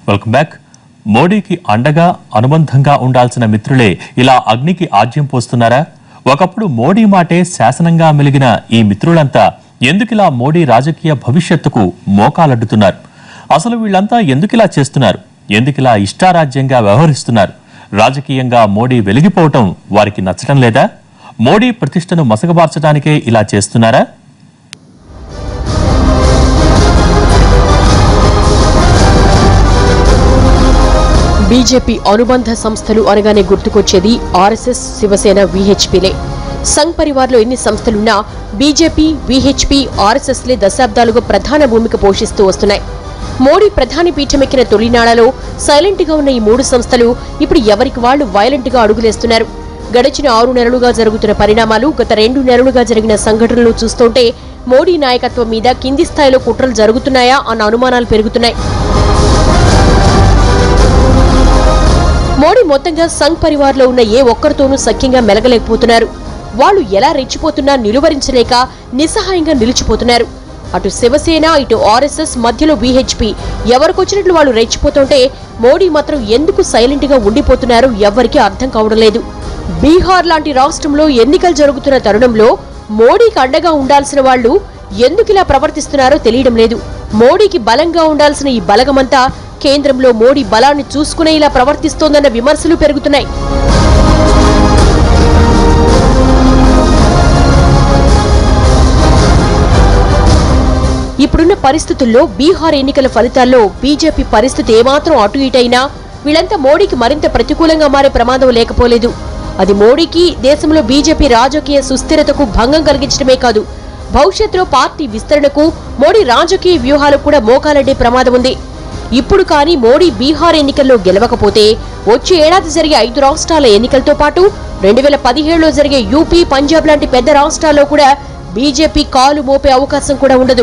welcome back మోడీకి అండగా అనుబంధంగా ఉండాల్సిన మిత్రులే ఇలా అగ్నికి ఆజ్యం పోస్తున్నారా ఒకప్పుడు మోడీ మాటే శాసనంగా మెలిగిన ఈ మిత్రులంతా ఎందుకిలా మోడీ రాజకీయ భవిష్యత్తుకు మోకాలడ్డుతున్నారు అసలు వీళ్ళంతా ఎందుకిలా చేస్తున్నారు ఎందుకిలా ఇష్టారాజ్యంగా వ్యవహరిస్తున్నారు రాజకీయంగా మోడీ వెలిగిపోవటం వారికి నచ్చడం లేదా మోడీ ప్రతిష్టను మసకబార్చడానికే ఇలా చేస్తున్నారా బీజేపీ అనుబంధ సంస్థలు అనగానే గుర్తుకొచ్చేది ఆర్ఎస్ఎస్ శివసేన విహెచ్పిలే సంఘ్ పరివార్లో ఎన్ని సంస్థలున్నా బీజేపీ విహెచ్పి ఆర్ఎస్ఎస్లే దశాబ్దాలుగా ప్రధాన భూమిక పోషిస్తూ వస్తున్నాయి మోడీ ప్రధాని పీఠమెక్కిన తొలినాళ్లలో సైలెంట్ గా ఉన్న ఈ మూడు సంస్థలు ఇప్పుడు ఎవరికి వాళ్లు వైలెంట్ గా అడుగులేస్తున్నారు గడిచిన ఆరు నెలలుగా జరుగుతున్న పరిణామాలు గత రెండు నెలలుగా జరిగిన సంఘటనలు చూస్తుంటే మోడీ నాయకత్వం మీద కింది స్థాయిలో కుట్రలు జరుగుతున్నాయా అన్న అనుమానాలు పెరుగుతున్నాయి మోడీ మొత్తంగా సంఘ్ పరివార్లో ఉన్న ఏ ఒక్కరితోనూ సఖ్యంగా మెలగలేకపోతున్నారు వాళ్ళు ఎలా రెచ్చిపోతున్నా నిలువరించలేక నిస్సహాయంగా నిలిచిపోతున్నారు అటు శివసేన ఇటు ఆర్ఎస్ఎస్ మధ్యలో బీహెచ్పీ ఎవరికొచ్చినట్లు వాళ్ళు రెచ్చిపోతుంటే మోడీ మాత్రం ఎందుకు సైలెంట్ గా ఉండిపోతున్నారో ఎవ్వరికీ అర్థం కావడం లేదు బీహార్ లాంటి రాష్ట్రంలో ఎన్నికలు జరుగుతున్న తరుణంలో మోడీకి అండగా ఉండాల్సిన వాళ్ళు ఎందుకిలా ప్రవర్తిస్తున్నారో తెలియడం లేదు మోడీకి బలంగా ఉండాల్సిన ఈ బలగమంతా కేంద్రంలో మోడీ బలాన్ని చూసుకునే ఇలా ప్రవర్తిస్తోందన్న విమర్శలు పెరుగుతున్నాయి ఇప్పుడున్న పరిస్థితుల్లో బీహార్ ఎన్నికల ఫలితాల్లో బీజేపీ పరిస్థితి ఏమాత్రం అటు ఇటైనా వీళ్ళంతా మోడీకి మరింత ప్రతికూలంగా మారే ప్రమాదం లేకపోలేదు అది మోడీకి దేశంలో బీజేపీ రాజకీయ సుస్థిరతకు భంగం కలిగించడమే కాదు భవిష్యత్తులో పార్టీ విస్తరణకు మోడీ రాజకీయ వ్యూహాలకు కూడా మోకాలడ్డే ప్రమాదం ఉంది ఇప్పుడు కానీ మోడీ బీహార్ ఎన్నికల్లో గెలవకపోతే వచ్చే ఏడాది జరిగే ఐదు రాష్ట్రాల ఎన్నికలతో పాటు రెండు వేల పదిహేడులో జరిగే యూపీ పంజాబ్ లాంటి పెద్ద రాష్ట్రాల్లో కూడా బీజేపీ కాలు మోపే అవకాశం కూడా ఉండదు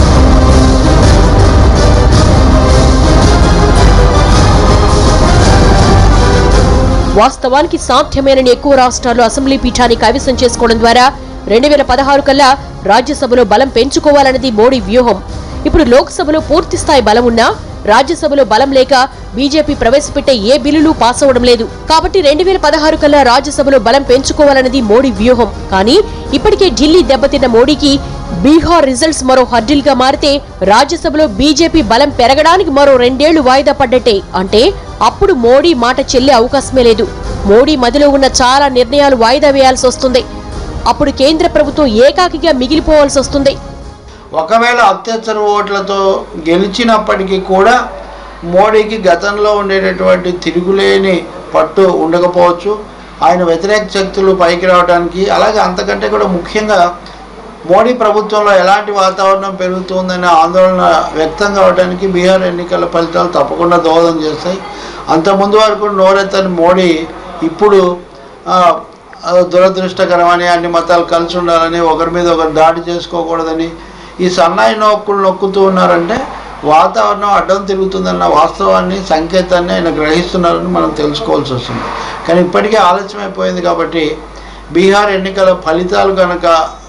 వాస్తవానికి సాధ్యమైనని ఎక్కువ రాష్ట్రాల్లో అసెంబ్లీ పీఠాన్ని కైవసం చేసుకోవడం ద్వారా రెండు వేల పదహారు కల్లా రాజ్యసభలో బలం పెంచుకోవాలన్నది మోడీ వ్యూహం ఇప్పుడు లోక్సభలో పూర్తి స్థాయి బలం ఉన్నా రాజ్యసభలో బలం లేక బీజేపీ ప్రవేశపెట్టే ఏ బిల్లులు పాస్ అవ్వడం లేదు కాబట్టి రెండు వేల పదహారు కల్లా రాజ్యసభలో బలం పెంచుకోవాలన్నది మోడీ వ్యూహం కానీ ఇప్పటికే ఢిల్లీ దెబ్బతిన్న మోడీకి బీహార్ రిజల్ట్స్ మరో హర్డిల్ గా మారితే రాజ్యసభలో బీజేపీ బలం పెరగడానికి మరో రెండేళ్లు వాయిదా పడ్డట్టే అంటే అప్పుడు మోడీ మాట చెల్లే అవకాశమే లేదు మోడీ మదిలో ఉన్న చాలా నిర్ణయాలు వాయిదా వేయాల్సి వస్తుంది అప్పుడు కేంద్ర ప్రభుత్వం ఏకాకిగా మిగిలిపోవాల్సి వస్తుంది ఒకవేళ అత్యవసర ఓట్లతో గెలిచినప్పటికీ కూడా మోడీకి గతంలో ఉండేటటువంటి తిరుగులేని పట్టు ఉండకపోవచ్చు ఆయన వ్యతిరేక శక్తులు పైకి రావడానికి అలాగే అంతకంటే కూడా ముఖ్యంగా మోడీ ప్రభుత్వంలో ఎలాంటి వాతావరణం పెరుగుతుందనే ఆందోళన వ్యక్తం కావడానికి బీహార్ ఎన్నికల ఫలితాలు తప్పకుండా దోహదం చేస్తాయి అంత ముందు వరకు నోరెత్తని మోడీ ఇప్పుడు ఆ, ఆ, దురదృష్టకరమని అన్ని మతాలు కలిసి ఉండాలని ఒకరి మీద ఒకరు దాడి చేసుకోకూడదని ఈ సన్నాయి నొక్కులు నొక్కుతూ ఉన్నారంటే వాతావరణం అడ్డం తిరుగుతుందన్న వాస్తవాన్ని సంకేతాన్ని ఆయన గ్రహిస్తున్నారని మనం తెలుసుకోవాల్సి వస్తుంది కానీ ఇప్పటికే ఆలస్యమైపోయింది కాబట్టి బీహార్ ఎన్నికల ఫలితాలు కనుక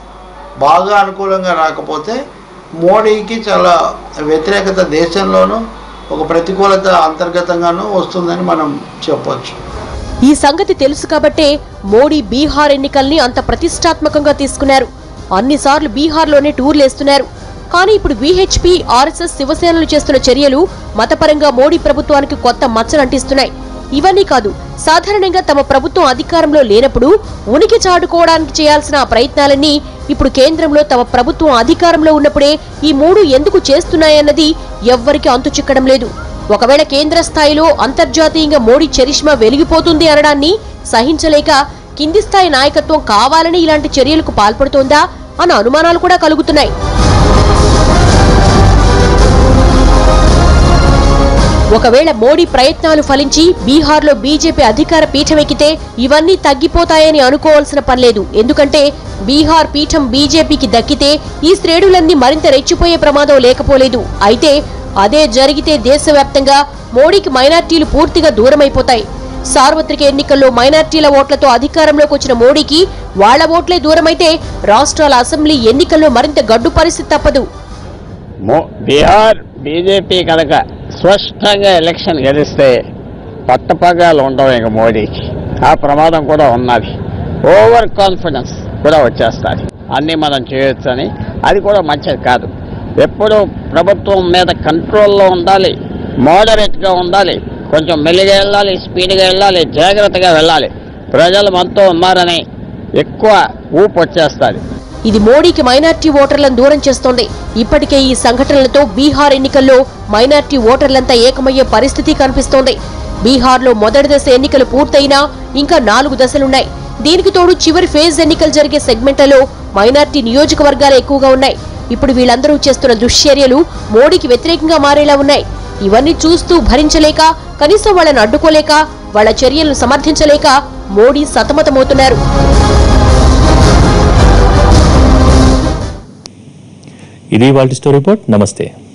బాగా అనుకూలంగా రాకపోతే మోడీకి చాలా వ్యతిరేకత దేశంలోనూ ఒక ప్రతికూలత అంతర్గతంగానూ వస్తుందని మనం చెప్పొచ్చు ఈ సంగతి తెలుసు కాబట్టే మోడీ బీహార్ ఎన్నికల్ని అంత ప్రతిష్టాత్మకంగా తీసుకున్నారు అన్నిసార్లు బీహార్లోనే టూర్లేస్తున్నారు కానీ ఇప్పుడు విహెచ్పి ఆర్ఎస్ఎస్ శివసేనలు చేస్తున్న చర్యలు మతపరంగా మోడీ ప్రభుత్వానికి కొత్త మచ్చలు అంటిస్తున్నాయి ఇవన్నీ కాదు సాధారణంగా తమ ప్రభుత్వం అధికారంలో లేనప్పుడు ఉనికి చాటుకోవడానికి చేయాల్సిన ఆ ప్రయత్నాలన్నీ ఇప్పుడు కేంద్రంలో తమ ప్రభుత్వం అధికారంలో ఉన్నప్పుడే ఈ మూడు ఎందుకు చేస్తున్నాయన్నది ఎవ్వరికీ అంతు చిక్కడం లేదు ఒకవేళ కేంద్ర స్థాయిలో అంతర్జాతీయంగా మోడీ చరిష్మా వెలిగిపోతుంది అనడాన్ని సహించలేక కింది స్థాయి నాయకత్వం కావాలని ఇలాంటి చర్యలకు పాల్పడుతోందా అన్న అనుమానాలు కూడా కలుగుతున్నాయి ఒకవేళ మోడీ ప్రయత్నాలు ఫలించి బీహార్లో బీజేపీ అధికార పీఠమెక్కితే ఇవన్నీ తగ్గిపోతాయని అనుకోవాల్సిన పనిలేదు ఎందుకంటే బీహార్ పీఠం బీజేపీకి దక్కితే ఈ శ్రేణులన్నీ మరింత రెచ్చిపోయే ప్రమాదం లేకపోలేదు అయితే అదే జరిగితే దేశవ్యాప్తంగా మోడీకి మైనార్టీలు పూర్తిగా దూరమైపోతాయి సార్వత్రిక ఎన్నికల్లో మైనార్టీల ఓట్లతో అధికారంలోకి వచ్చిన మోడీకి వాళ్ల ఓట్లే దూరమైతే రాష్ట్రాల అసెంబ్లీ ఎన్నికల్లో మరింత గడ్డు పరిస్థితి తప్పదు మో బీహార్ బీజేపీ కనుక స్పష్టంగా ఎలక్షన్ గెలిస్తే పట్టపగాలు ఉండవు ఇక మోడీకి ఆ ప్రమాదం కూడా ఉన్నది ఓవర్ కాన్ఫిడెన్స్ కూడా వచ్చేస్తుంది అన్నీ మనం చేయొచ్చని అది కూడా మంచిది కాదు ఎప్పుడు ప్రభుత్వం మీద కంట్రోల్లో ఉండాలి మోడరేట్గా ఉండాలి కొంచెం మెల్లిగా వెళ్ళాలి స్పీడ్గా వెళ్ళాలి జాగ్రత్తగా వెళ్ళాలి ప్రజలు మనతో ఉన్నారని ఎక్కువ ఊపు వచ్చేస్తుంది ఇది మోడీకి మైనార్టీ ఓటర్లను దూరం చేస్తోంది ఇప్పటికే ఈ సంఘటనలతో బీహార్ ఎన్నికల్లో మైనార్టీ ఓటర్లంతా ఏకమయ్యే పరిస్థితి కనిపిస్తోంది బీహార్లో మొదటి దశ ఎన్నికలు పూర్తయినా ఇంకా నాలుగు దశలున్నాయి దీనికి తోడు చివరి ఫేజ్ ఎన్నికలు జరిగే సెగ్మెంట్లలో మైనార్టీ నియోజకవర్గాలు ఎక్కువగా ఉన్నాయి ఇప్పుడు వీళ్ళందరూ చేస్తున్న దుశ్చర్యలు మోడీకి వ్యతిరేకంగా మారేలా ఉన్నాయి ఇవన్నీ చూస్తూ భరించలేక కనీసం వాళ్ళని అడ్డుకోలేక వాళ్ళ చర్యలను సమర్థించలేక మోడీ సతమతమవుతున్నారు ఇది వాళ్ళ స్టోరీ రిపోర్ట్ నమస్తే